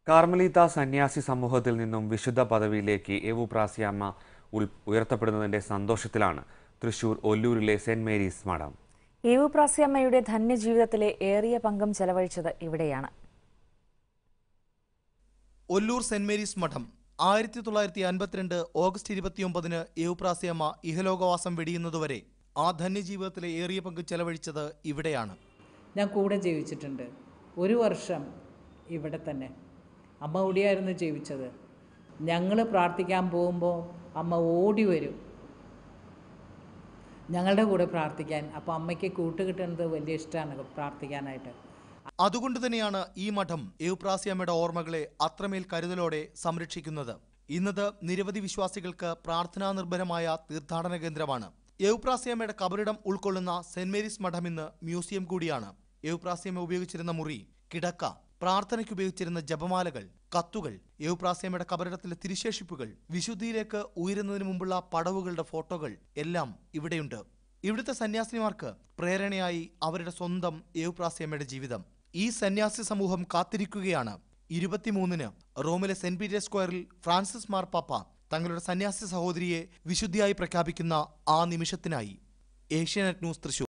കാർമലീത്ത സന്യാസി സമൂഹത്തിൽ നിന്നും വിശുദ്ധ പദവിയിലേക്ക് എവു പ്രാസിയാമ്മ ഉൾ ഉയർത്തപ്പെടുന്നതിന്റെ സന്തോഷത്തിലാണ് തൃശൂർ ഒല്ലൂരിലെ സെന്റ് മേരീസ് മഠം ഏവു പ്രാസ്യമ്മയുടെ ധന്യജീവിതത്തിലെ ഏറിയ പങ്കും ചെലവഴിച്ചത് ഇവിടെയാണ് ഒല്ലൂർ സെന്റ് മേരീസ് മഠം ആയിരത്തി തൊള്ളായിരത്തി അൻപത്തിരണ്ട് ഓഗസ്റ്റ് ഇരുപത്തിയൊമ്പതിന് യേവുപ്രാസിയമ്മ ഇഹലോകവാസം വെടിയുന്നതുവരെ ആ ധന്യജീവിതത്തിലെ ഏറിയ പങ്ക് ചെലവഴിച്ചത് ഇവിടെയാണ് ഞാൻ കൂടെ ജീവിച്ചിട്ടുണ്ട് ഒരു വർഷം ഇവിടെ തന്നെ അമ്മ ഓടിയായിരുന്നു ജീവിച്ചത് ഞങ്ങൾ പ്രാർത്ഥിക്കാൻ പോകുമ്പോൾ അമ്മ ഓടി വരും ഞങ്ങളുടെ കൂടെ പ്രാർത്ഥിക്കാൻ അപ്പോൾ അമ്മയ്ക്ക് കൂട്ടുകിട്ടുന്നത് വലിയ ഇഷ്ടമാണ് പ്രാർത്ഥിക്കാനായിട്ട് അതുകൊണ്ട് തന്നെയാണ് ഈ മഠം യേവുപ്രാസിയമ്മയുടെ ഓർമ്മകളെ അത്രമേൽ കരുതലോടെ സംരക്ഷിക്കുന്നത് ഇന്നത് നിരവധി വിശ്വാസികൾക്ക് പ്രാർത്ഥനാ നിർഭരമായ തീർത്ഥാടന കേന്ദ്രമാണ് യേവുപ്രാസിയമ്മയുടെ കബറിടം ഉൾക്കൊള്ളുന്ന സെന്റ് മേരീസ് മഠം ഇന്ന് മ്യൂസിയം കൂടിയാണ് യേവുപ്രാസിയമ്മ ഉപയോഗിച്ചിരുന്ന മുറി കിടക്ക പ്രാർത്ഥനയ്ക്ക് ഉപയോഗിച്ചിരുന്ന ജപമാലകൾ കത്തുകൾ യേവുപ്രാസിയമ്മയുടെ കബറിടത്തിലെ തിരുശേഷിപ്പുകൾ വിശുദ്ധിയിലേക്ക് ഉയരുന്നതിന് മുമ്പുള്ള പടവുകളുടെ ഫോട്ടോകൾ എല്ലാം ഇവിടെയുണ്ട് ഇവിടുത്തെ സന്യാസിനിമാർക്ക് പ്രേരണയായി അവരുടെ സ്വന്തം യേവുപ്രാസിയമ്മയുടെ ജീവിതം ഈ സന്യാസി സമൂഹം കാത്തിരിക്കുകയാണ് ഇരുപത്തിമൂന്നിന് റോമിലെ സെന്റ് പീറ്റേഴ്സ് സ്ക്വയറിൽ ഫ്രാൻസിസ് മാർപ്പാപ്പ തങ്ങളുടെ സന്യാസി സഹോദരിയെ വിശുദ്ധിയായി പ്രഖ്യാപിക്കുന്ന ആ നിമിഷത്തിനായി ഏഷ്യാനെറ്റ് ന്യൂസ് തൃശൂർ